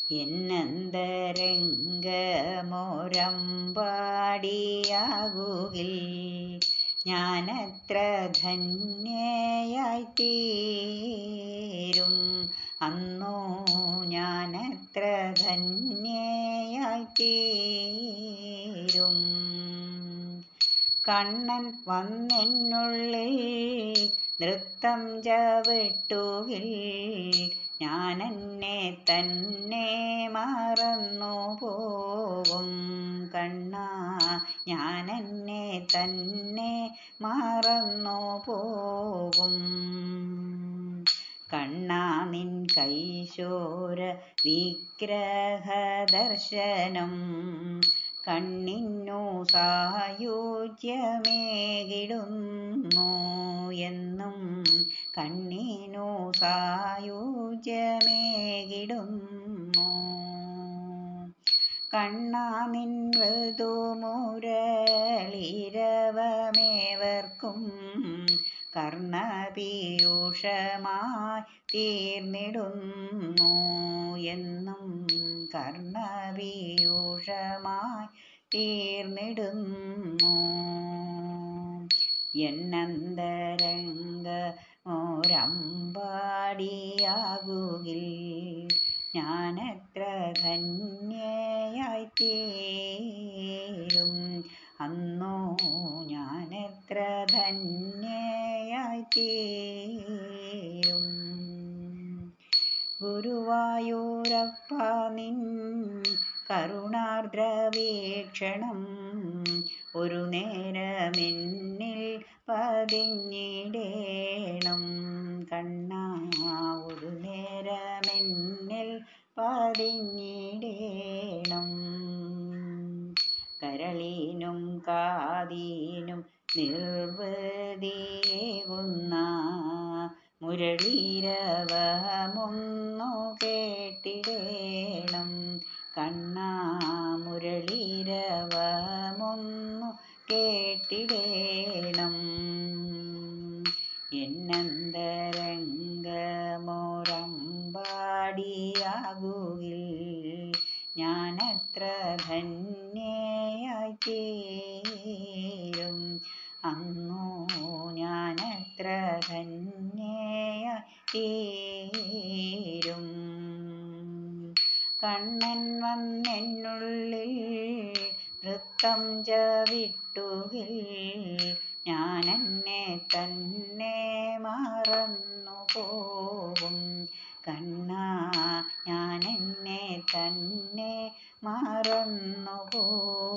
എന്നന്തരംഗമൊരമ്പാടിയാകുകിൽ ഞാനത്ര ധന്യയായിത്തീരും അന്നോ ഞാനത്ര ധന്യയായിത്തീരും കണ്ണൻ വന്നെന്നുള്ളിൽ നൃത്തം ചവിട്ടുകിൽ ഞാനെന്നെ തന്നെ മറന്നു പോകും കണ്ണ ഞാനെന്നെ തന്നെ മറന്നു പോകും കണ്ണാ നിൻ കൈശോര വിഗ്രഹദർശനം കണ്ണിന്നു സായുജ്യമേകിടുന്നു എന്നും കണ്ണിനു സായുജ്യമേകിടുന്നു കണ്ണാ നിൻ മൃദുമുരളിരവമേവർക്കും കർണപീയൂഷമായി തീർന്നിടുന്നു എന്നും കർണപീയൂഷമായി തീർന്നിടുന്നു എന്നന്തരംഗ ഓരമ്പാടിയാകുകിൽ ഞാനെത്ര ധന്യയായിത്തീരും അന്നോ ഞാനെത്ര ധന്യയായിത്തീരും ഗുരുവായൂരപ്പ നിൻ കരുണാർദ്രവീക്ഷണം ഒരു നേരമെന്നിൽ പതിഞ്ഞിടേണം കണ്ണ ഒരു നേരമെന്നിൽ പതിഞ്ഞിടേണം കരളിനും കാതീനും നിർവൃതിയേകുന്ന മുരളീരവമൊന്നു കേട്ടിടേണം കണ്ണ മുരളീരവമൊന്നു കേട്ടിടേണം എന്നന്തരംഗമൊരമ്പാടിയാകുകിൽ ഞാനത്ര ധന്യയായിത്തീരും അന്നോ ഞാനത്ര ധന്യയായിത്തീരും കണ്ണൻ വന്നെന്നുള്ളിൽ നൃത്തം ചവിട്ടുകിൽ ഞാനെന്നെ തന്നെ മറന്നു പോകും കണ്ണ ഞാനെന്നെ തന്നെ മറന്നു പോകും